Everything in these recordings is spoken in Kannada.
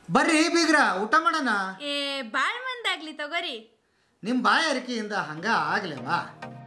ಬರ್ರಿ ಬೀಗ್ರ ಊಟ ಮಾಡೋಣ ಏ ಬಾಳ್ ಮಂದಾಗ್ಲಿ ತಗೋರಿ ನಿಮ್ಮ ಬಾಯಾರಿಕೆಯಿಂದ ಹಂಗ ಆಗ್ಲೇವಾ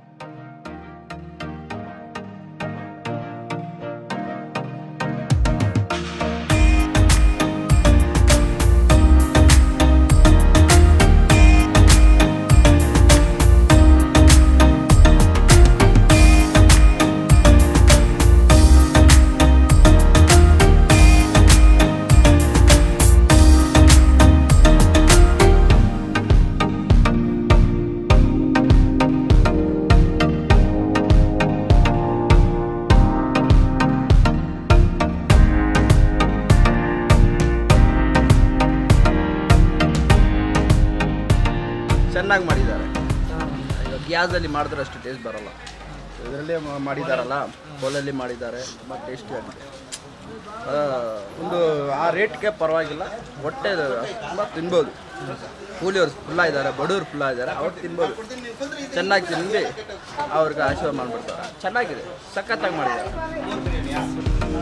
ಚೆನ್ನಾಗಿ ಮಾಡಿದ್ದಾರೆ ಈಗ ಗ್ಯಾಸಲ್ಲಿ ಮಾಡಿದ್ರೆ ಅಷ್ಟು ಟೇಸ್ಟ್ ಬರಲ್ಲ ಇದರಲ್ಲೇ ಮಾಡಿದಾರಲ್ಲ ಕೋಲಲ್ಲಿ ಮಾಡಿದ್ದಾರೆ ತುಂಬ ಟೇಸ್ಟಿ ಆಗಿದೆ ಆ, ಒಂದು ಆ ರೇಟ್ಗೆ ಪರವಾಗಿಲ್ಲ ಹೊಟ್ಟೆ ತುಂಬ ತಿನ್ಬೋದು ಕೂಲಿಯವ್ರು ಫುಲ್ಲ ಇದ್ದಾರೆ ಬಡವ್ರು ಫುಲ್ಲ ಇದ್ದಾರೆ ಅವ್ರು ತಿನ್ಬೋದು ಚೆನ್ನಾಗಿ ತಿಂದು ಅವ್ರಿಗೆ ಆಶೀರ್ವಾದ ಮಾಡಿಬಿಡ್ತಾರೆ ಚೆನ್ನಾಗಿದೆ ಸಖತ್ತಾಗಿ ಮಾಡಿದ್ದಾರೆ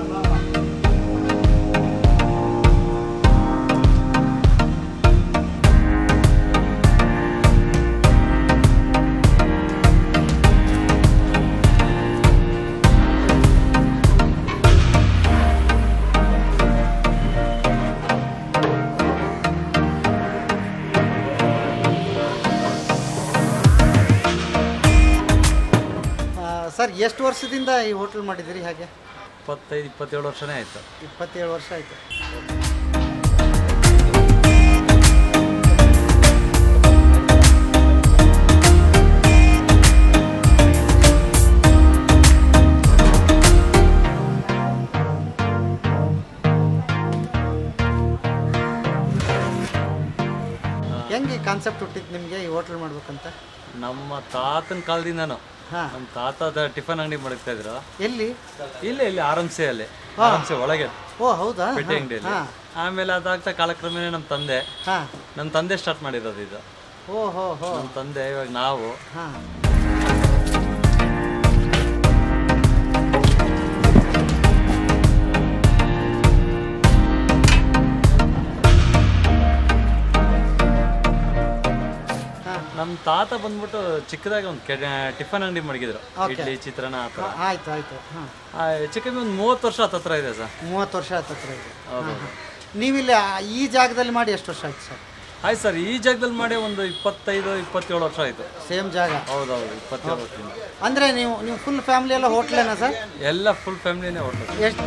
ಸರ್ ಎಷ್ಟು ವರ್ಷದಿಂದ ಈ ಹೋಟೆಲ್ ಮಾಡಿದ್ದೀರಿ ಹಾಗೆ ಇಪ್ಪತ್ತೈದು ಇಪ್ಪತ್ತೇಳು ವರ್ಷನೇ ಆಯಿತು ಇಪ್ಪತ್ತೇಳು ವರ್ಷ ಆಯಿತು ಹೆಂಗೆ ಕಾನ್ಸೆಪ್ಟ್ ಹುಟ್ಟಿತ್ತು ನಿಮಗೆ ಈ ಹೋಟೆಲ್ ಮಾಡ್ಬೇಕಂತ ನಮ್ಮ ತಾತನ ಕಾಲದಿಂದನು ಹಾಂ ನಮ್ಮ ತಾತ ಟಿಫನ್ ಅಂಗಡಿ ಮಾಡ್ತಾ ಇದ್ರು ಎಲ್ಲಿ ಇಲ್ಲೇ ಇಲ್ಲಿ ಆರಂಸೆ ಅಲ್ಲಿ ಆರಂಸೆ ಒಳಗೆ ಓ ಹೌದಾ ಪೇಟೆ ಅಂಗಡಿಯಲ್ಲಿ ಹಾಂ ಆಮೇಲೆ ಅದಾಗ್ತಾ ಕಾಲಕ್ರಮೇಣ ನಮ್ಮ ತಂದೆ ಹಾಂ ನಮ್ಮ ತಂದೆ ಸ್ಟಾರ್ಟ್ ಮಾಡಿರೋದು ಇದು ಓ ಹೋ ಹೋ ನಮ್ಮ ತಂದೆ ಇವಾಗ ನಾವು ಹಾಂ ನಮ್ಮ ತಾತ ಬಂದ್ಬಿಟ್ಟು ಚಿಕ್ಕದಾಗಿ ಒಂದು ಟಿಫನ್ ಅಂಗಡಿ ಮಡಗಿದ್ರು ಇಡ್ಲಿ ಚಿತ್ರಾನ್ನ ಆ ಥರ ಆಯ್ತು ಆಯ್ತು ಹಾಂ ಆ, ಹೆಚ್ಚು ಕಮ್ಮಿ ಒಂದು ಮೂವತ್ತು ವರ್ಷ ಹತ್ತತ್ರ ಇದೆ ಸರ್ ಮೂವತ್ತು ವರ್ಷ ಹತ್ತತ್ರ ಇದೆ ಹೌದು ನೀವಿಲ್ಲಿ ಆ- ಈ ಜಾಗದಲ್ಲಿ ಮಾಡಿ ಎಷ್ಟು ವರ್ಷ ಆಯ್ತು ಸರ್ ಆಯ್ತು ಸರ್ ಈ ಜಾಗದಲ್ಲಿ ಮಾಡಿ ಒಂದು ಇಪ್ಪತ್ತೈದು ಇಪ್ಪತ್ತೇಳು ವರ್ಷ ಆಯಿತು ಸೇಮ್ ಜಾಗ ಹೌದೌದು ಇಪ್ಪತ್ತೇಳು ವರ್ಷದಿಂದ ಅಂದರೆ ನೀವು ನೀವು ಫುಲ್ ಫ್ಯಾಮಿಲಿ ಎಲ್ಲ ಹೋಟ್ಲೇನಾ ಸರ್ ಎಲ್ಲ ಫುಲ್ ಫ್ಯಾಮಿಲಿನೇ ಹೋಟ್ಲು ಎಷ್ಟು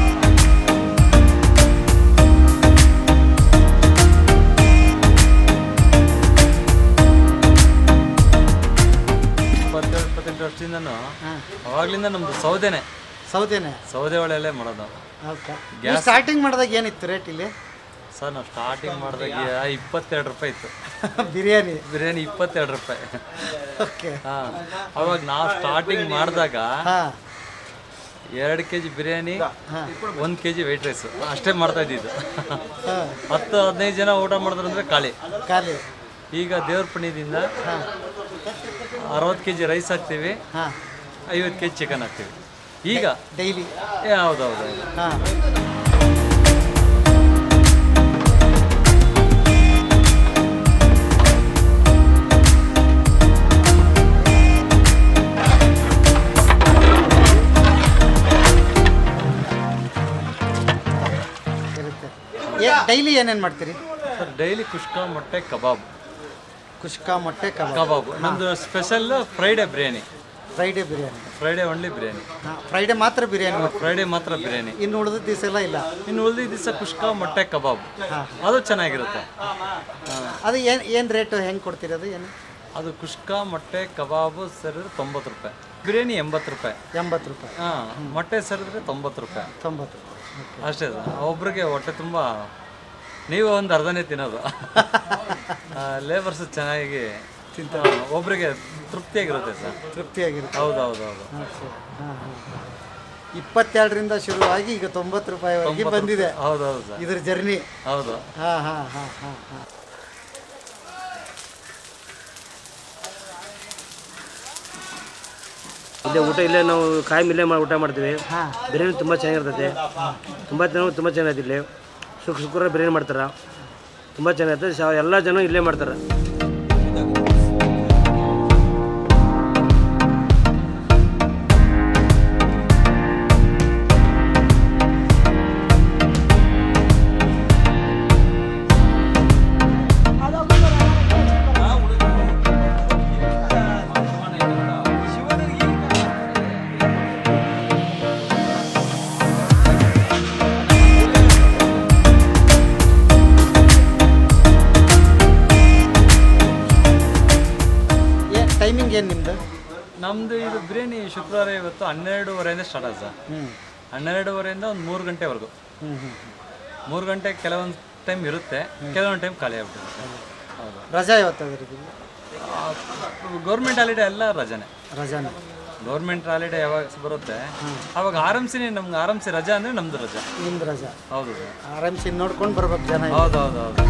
ಇಪ್ಪತ್ತೇಳು ಇಪ್ಪತ್ತೆಂಟು ವರ್ಷದಿಂದನೂ ಹಾಂ ಅವಾಗ್ಲಿಂದ ನಮ್ದು ಸೌದೆನೆ ಸೌದೆನೆ ಸೌದೆ ಒಳ್ಳೆಯಲ್ಲೇ ಮಾಡೋದು ಓಕೆ ನೀವು ಸ್ಟಾರ್ಟಿಂಗ್ ಮಾಡಿದಾಗ ಏನಿತ್ತು ರೇಟ್ ಇಲ್ಲಿ ಸರ್ ನಾವು ಸ್ಟಾರ್ಟಿಂಗ್ ಮಾಡಿದಾಗ ಇಪ್ಪತ್ತೆರಡು ರೂಪಾಯಿ ಇತ್ತು ಬಿರಿಯಾನಿ ಬಿರಿಯಾನಿ ಇಪ್ಪತ್ತೆರಡು ರೂಪಾಯಿ ಓಕೆ ಹಾಂ ಅವಾಗ ನಾವು ಸ್ಟಾರ್ಟಿಂಗ್ ಮಾಡಿದಾಗ ಹಾಂ ಎರಡು ಕೆ ಜಿ ಬಿರಿಯಾನಿ ಹಾಂ ಒಂದು ಕೆ ಜಿ ವೈಟ್ ರೈಸ್ ಅಷ್ಟೇ ಮಾಡ್ತಾ ಇದ್ದಿದ್ದು ಹಾಂ ಹತ್ತು ಹದಿನೈದು ಜನ ಊಟ ಮಾಡಿದ್ರಂದ್ರೆ ಖಾಲಿ ಖಾಲಿ ಈಗ ದೇವ್ರ ಪುಣ್ಯದಿಂದ ಹಾಂ ಅರವತ್ತು ಕೆ ಜಿ ರೈಸ್ ಹಾಕ್ತೀವಿ ಹಾಂ ಐವತ್ತು ಕೆ ಜಿ ಚಿಕನ್ ಹಾಕ್ತೀವಿ ಈಗ ಡೈಲಿ ಏ ಹೌದೌದು ಹಾಂ ಇರುತ್ತೆ ಡೈಲಿ ಏನೇನು ಮಾಡ್ತೀರಿ ಸರ್ ಡೈಲಿ ಕುಷ್ಕ ಮೊಟ್ಟೆ ಕಬಾಬ್ ಕುಷ್ಕಾ ಮೊಟ್ಟೆ ಕಬಾಬ್ ಕಬಾಬ್ ನಮ್ದು special Friday biryani Friday biryani Friday only biryani ಹಾಂ ಫ್ರೈಡೇ ಮಾತ್ರ ಬಿರಿಯಾನಿ ಮಾಡ್ತೀವಿ ಫ್ರೈಡೆ ಮಾತ್ರ ಬಿರಿಯಾನಿ ಇನ್ನು ಉಳಿದ ದಿವಸ ಎಲ್ಲ ಇಲ್ಲ ಇನ್ನು ಉಳಿದ ದಿವಸ ಕುಷ್ಕ ಮೊಟ್ಟೆ ಕಬಾಬ್ ಹಾಂ ಅದು ಚೆನ್ನಾಗಿರುತ್ತೆ ಅದು ಏನು ಏನು ರೇಟು ಹೆಂಗೆ ಕೊಡ್ತೀರಿ ಅದು ಏನು ಅದು ಕುಷ್ಕ ಮೊಟ್ಟೆ ಕಬಾಬು ಸೇರಿದ್ರೆ ತೊಂಬತ್ತು ರೂಪಾಯಿ ಬಿರಿಯಾನಿ ಎಂಬತ್ತು ರೂಪಾಯಿ ಎಂಬತ್ತು ರೂಪಾಯಿ ಹಾಂ ಮೊಟ್ಟೆ ಸೇರಿದ್ರೆ ತೊಂಬತ್ತು ರೂಪಾಯಿ ತೊಂಬತ್ತು ರೂಪಾಯಿ ಅಷ್ಟೇ ಸರ್ ಒಬ್ರಿಗೆ ಹೊಟ್ಟೆ ತುಂಬ ನೀವು ಒಂದು ಅರ್ಧನೇ ತಿನ್ನೋದು ಲೇಬರ್ಸ್ ಚೆನ್ನಾಗಿ ತಿಂತ ಒಬ್ರಿಗೆ ತೃಪ್ತಿಯಾಗಿರುತ್ತೆ ಸರ್ ತೃಪ್ತಿಯಾಗಿರುತ್ತೆ ಹೌದು ಹೌದು ಹೌದು ಹಾಂ ಸರಿ ಹಾಂ ಹಾಂ ಇಪ್ಪತ್ತೆರಡರಿಂದ ಶುರುವಾಗಿ ಈಗ ತೊಂಬತ್ತು ರೂಪಾಯಿವರೆಗೆ ಬಂದಿದೆ ಹೌದು ಹೌದು ಸರ್ ಇದ್ರ ಜರ್ನಿ ಹೌದು ಹಾಂ ಹಾಂ ಹಾಂ ಹಾಂ ಹಾಂ ಇಲ್ಲೇ ಊಟ ಇಲ್ಲೇ ನಾವು ಕಾಯಿ ಇಲ್ಲೇ ಮಾಡಿ ಊಟ ಮಾಡ್ತೀವಿ ಹಾಂ ಬಿರಿಯಾನಿ ತುಂಬ ಚೆನ್ನಾಗಿರ್ತೈತೆ ತುಂಬ ಚೆನ್ನಾಗಿ ತುಂಬ ಚೆನ್ನಾಗಿದೆ ಇಲ್ಲಿ ಶುಕ್ ಶುಕ್ರವಾರ ಬಿರಿಯಾನಿ ಮಾಡ್ತಾರೆ ತುಂಬ ಚೆನ್ನಾಗಿರುತ್ತೆ ಶಾ ಎಲ್ಲ ಜನ ಇಲ್ಲೇ ಮಾಡ್ತಾರೆ ಏ ಟೈಮಿಂಗ್ ಏನು ನಿಮ್ಮದು ನಮ್ಮದು ಇದು ಬಿರಿಯಾನಿ ಶುಕ್ರವಾರ ಇವತ್ತು ಹನ್ನೆರಡೂವರೆಯಿಂದ ಸ್ಟಾರ್ಟ್ ಆಗುತ್ತೆ ಸರ್ ಹ್ಞೂ ಹನ್ನೆರಡುವರೆಯಿಂದ ಒಂದು ಮೂರು ಗಂಟೆವರೆಗೂ ಹ್ಞೂ ಹ್ಞೂ ಮೂರು ಗಂಟೆ ಕೆಲವೊಂದು ಟೈಮ್ ಇರುತ್ತೆ ಕೆಲವೊಂದು ಟೈಮ್ ಖಾಲಿ ಆಗ್ಬಿಟ್ಟಿರುತ್ತೆ ಹೌದು ರಜಾ ಯಾವತ್ತಾದ್ರಿ ಗೌರ್ಮೆಂಟ್ ಹಾಲಿಡೇ ಎಲ್ಲ ರಜಾನೆ ರಜಾನ ಗೌರ್ಮೆಂಟ್ ಹಾಲಿಡೇ ಯಾವಾಗ ಬರುತ್ತೆ ಅವಾಗ ಆರಂಭಿಸಿನೇ ನಮ್ಗೆ ಆರಂಭಿಸಿ ರಜಾ ಅಂದರೆ ನಮ್ದು ರಜಾ ನಿಮ್ದು ರಜಾ ಹೌದು ಸರ್ ಆರಾಮ್ಸಿ ನೋಡ್ಕೊಂಡು ಬರ್ಬೇಕು ಜನ ಇಲ್ಲಿ. ಹೌದು ಹೌದು ಹೌದು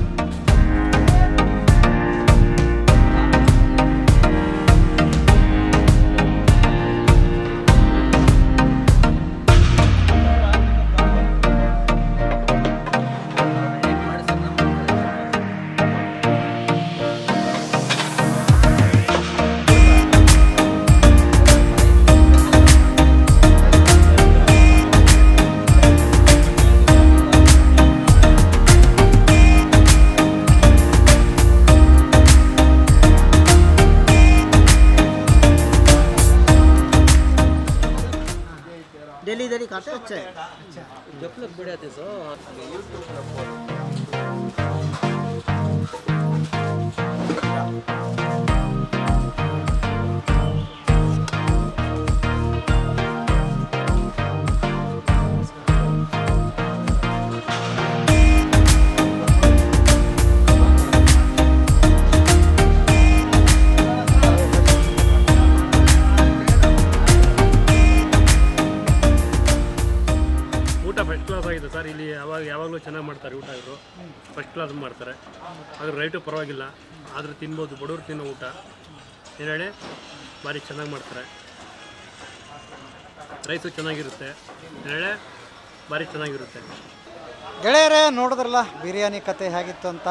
डेली इधर ही खाते हैं अच्छा है ಊಟ ಫಸ್ಟ್ ಕ್ಲಾಸ್ ಆಗಿದೆ ಸರ್ ಇಲ್ಲಿ ಯಾವಾಗ ಯಾವಾಗಲೂ ಚೆನ್ನಾಗಿ ಮಾಡ್ತಾರೆ ಊಟ ಇವರು ಫಸ್ಟ್ ಕ್ಲಾಸ್ ಮಾಡ್ತಾರೆ ಅದ್ರ ರೈಟು ಪರವಾಗಿಲ್ಲ ಆದರೂ ತಿನ್ಬೋದು ಬಡವ್ರು ತಿನ್ನೋ ಊಟ ಏನು ಹೇಳಿ ಭಾರಿ ಚೆನ್ನಾಗಿ ಮಾಡ್ತಾರೆ ರೈಸು ಚೆನ್ನಾಗಿರುತ್ತೆ ಏನು ಹೇಳಿ ಭಾರಿ ಚೆನ್ನಾಗಿರುತ್ತೆ ಗೆಳೆಯರೇ ನೋಡಿದ್ರಲ್ಲ ಬಿರಿಯಾನಿ ಕತೆ ಹೇಗಿತ್ತು ಅಂತ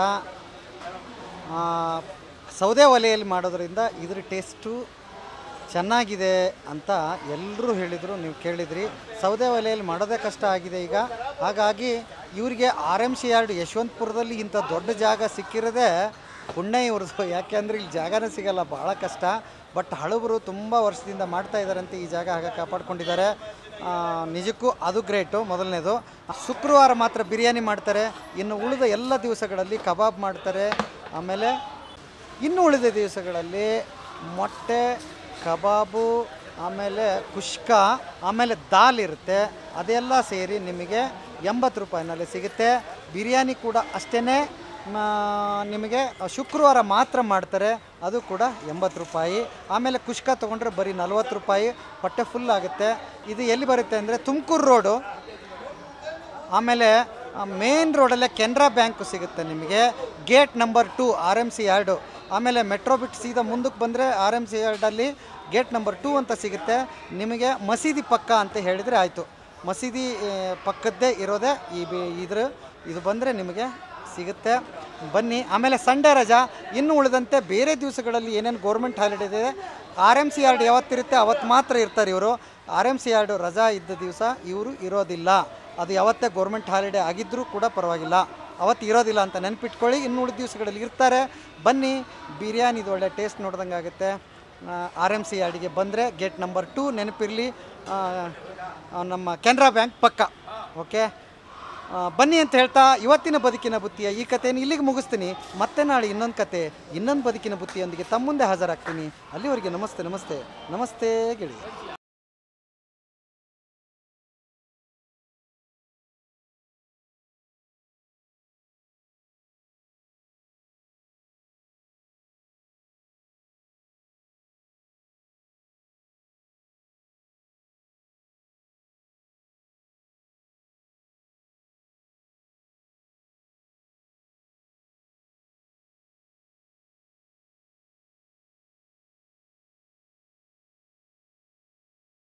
ಆ, ಸೌದೆ ಒಲೆಯಲ್ಲಿ ಮಾಡೋದ್ರಿಂದ ಇದ್ರ ಟೇಸ್ಟು ಚೆನ್ನಾಗಿದೆ ಅಂತ ಎಲ್ಲರೂ ಹೇಳಿದರು ನೀವು ಕೇಳಿದ್ರಿ ಸೌದೆ ಒಲೆಯಲ್ಲಿ ಮಾಡೋದೇ ಕಷ್ಟ ಆಗಿದೆ ಈಗ ಹಾಗಾಗಿ ಇವರಿಗೆ ಆರ್ ಎಮ್ ಸಿ ಯಾರ್ಡ್ ಯಶವಂತಪುರದಲ್ಲಿ ಇಂಥ ದೊಡ್ಡ ಜಾಗ ಸಿಕ್ಕಿರೋದೇ ಪುಣ್ಯ ಇವ್ರದ್ದು ಯಾಕೆಂದ್ರೆ ಇಲ್ಲಿ ಜಾಗನೇ ಸಿಗಲ್ಲ ಭಾಳ ಕಷ್ಟ ಬಟ್ ಹಳಬರು ತುಂಬ ವರ್ಷದಿಂದ ಮಾಡ್ತಾ ಇದ್ದಾರಂತೆ ಈ ಜಾಗ ಹಾಗೆ ಕಾಪಾಡ್ಕೊಂಡಿದ್ದಾರೆ ಆ, ನಿಜಕ್ಕೂ ಅದು ಗ್ರೇಟು ಮೊದಲನೇದು ಶುಕ್ರವಾರ ಮಾತ್ರ ಬಿರಿಯಾನಿ ಮಾಡ್ತಾರೆ ಇನ್ನು ಉಳಿದ ಎಲ್ಲ ದಿವಸಗಳಲ್ಲಿ ಕಬಾಬ್ ಮಾಡ್ತಾರೆ ಆಮೇಲೆ ಇನ್ನು ಉಳಿದ ದಿವಸಗಳಲ್ಲಿ ಮೊಟ್ಟೆ ಕಬಾಬು ಆಮೇಲೆ ಕುಷ್ಕ ಆಮೇಲೆ ದಾಲ್ ಇರುತ್ತೆ ಅದೆಲ್ಲ ಸೇರಿ ನಿಮಗೆ ಎಂಬತ್ತು ರೂಪಾಯಿನಲ್ಲಿ ಸಿಗುತ್ತೆ ಬಿರಿಯಾನಿ ಕೂಡ ಅಷ್ಟೇ ನಿಮಗೆ ಶುಕ್ರವಾರ ಮಾತ್ರ ಮಾಡ್ತಾರೆ ಅದು ಕೂಡ ಎಂಬತ್ತು ರೂಪಾಯಿ ಆಮೇಲೆ ಕುಷ್ಕ ತೊಗೊಂಡ್ರೆ ಬರೀ ನಲ್ವತ್ತು ರೂಪಾಯಿ ಹೊಟ್ಟೆ ಫುಲ್ ಆಗುತ್ತೆ ಇದು ಎಲ್ಲಿ ಬರುತ್ತೆ ಅಂದರೆ ತುಮಕೂರು ರೋಡು ಆಮೇಲೆ ಮೇನ್ ರೋಡಲ್ಲೇ ಕೆನರಾ ಬ್ಯಾಂಕು ಸಿಗುತ್ತೆ ನಿಮಗೆ gate number two R M C yard ಆಮೇಲೆ ಮೆಟ್ರೋ ಬಿಟ್ಟು ಸೀದಾ ಮುಂದಕ್ಕೆ ಬಂದರೆ ಆರ್ ಎಮ್ ಸಿ ಯಾರ್ಡಲ್ಲಿ ಗೇಟ್ ನಂಬರ್ ಟೂ ಅಂತ ಸಿಗುತ್ತೆ ನಿಮಗೆ ಮಸೀದಿ ಪಕ್ಕ ಅಂತ ಹೇಳಿದರೆ ಆಯಿತು ಮಸೀದಿ ಆ, ಪಕ್ಕದ್ದೇ ಇರೋದೇ ಈ ಬಿ ಇದ್ರ ಇದು ಬಂದರೆ ನಿಮಗೆ ಸಿಗುತ್ತೆ ಬನ್ನಿ ಆಮೇಲೆ ಸಂಡೇ ರಜಾ ಇನ್ನು ಉಳಿದಂತೆ ಬೇರೆ ದಿವಸಗಳಲ್ಲಿ ಏನೇನು ಗೌರ್ಮೆಂಟ್ ಹಾಲಿಡೇ ಇದೆ ಆರ್ ಎಮ್ ಸಿ ಯಾರ್ಡ್ ಯಾವತ್ತಿರುತ್ತೆ ಅವತ್ತು ಮಾತ್ರ ಇರ್ತಾರೆ ಇವರು ಆರ್ ಎಮ್ ಸಿ ಯಾರ್ಡು ರಜಾ ಇದ್ದ ದಿವಸ ಇವರು ಇರೋದಿಲ್ಲ ಅದು ಯಾವತ್ತೇ ಗೌರ್ಮೆಂಟ್ ಹಾಲಿಡೇ ಆಗಿದ್ದರೂ ಕೂಡ ಪರವಾಗಿಲ್ಲ ಅವತ್ತು ಇರೋದಿಲ್ಲ ಅಂತ ನೆನ್ಪಿಟ್ಕೊಳ್ಳಿ ಇನ್ನು ಉಳಿದ ದಿವಸಗಳಲ್ಲಿ ಇರ್ತಾರೆ ಬನ್ನಿ ಬಿರಿಯಾನಿದು ಒಳ್ಳೆ ಟೇಸ್ಟ್ ನೋಡ್ದಂಗೆ ಆಗುತ್ತೆ ಆರ್ ಎಮ್ ಸಿ ಯಾರ್ಡಿಗೆ ಬಂದರೆ ಗೇಟ್ ನಂಬರ್ ಟೂ ನೆನಪಿರಲಿ ನಮ್ಮ ಕೆನರಾ ಬ್ಯಾಂಕ್ ಪಕ್ಕ ಓಕೆ ಆ, ಬನ್ನಿ ಅಂತ ಹೇಳ್ತಾ ಇವತ್ತಿನ ಬದುಕಿನ ಬುತ್ತಿಯ ಈ ಕಥೆಯನ್ನು ಇಲ್ಲಿಗೆ ಮುಗಿಸ್ತೀನಿ ಮತ್ತೆ ನಾಳೆ ಇನ್ನೊಂದು ಕತೆ ಇನ್ನೊಂದು ಬದುಕಿನ ಬುತ್ತಿಯೊಂದಿಗೆ ತಮ್ಮ ಮುಂದೆ ಹಾಜರಾಗ್ತೀನಿ ಅಲ್ಲಿವರೆಗೆ ನಮಸ್ತೆ ನಮಸ್ತೆ ನಮಸ್ತೆ ಗೆಳೆಯ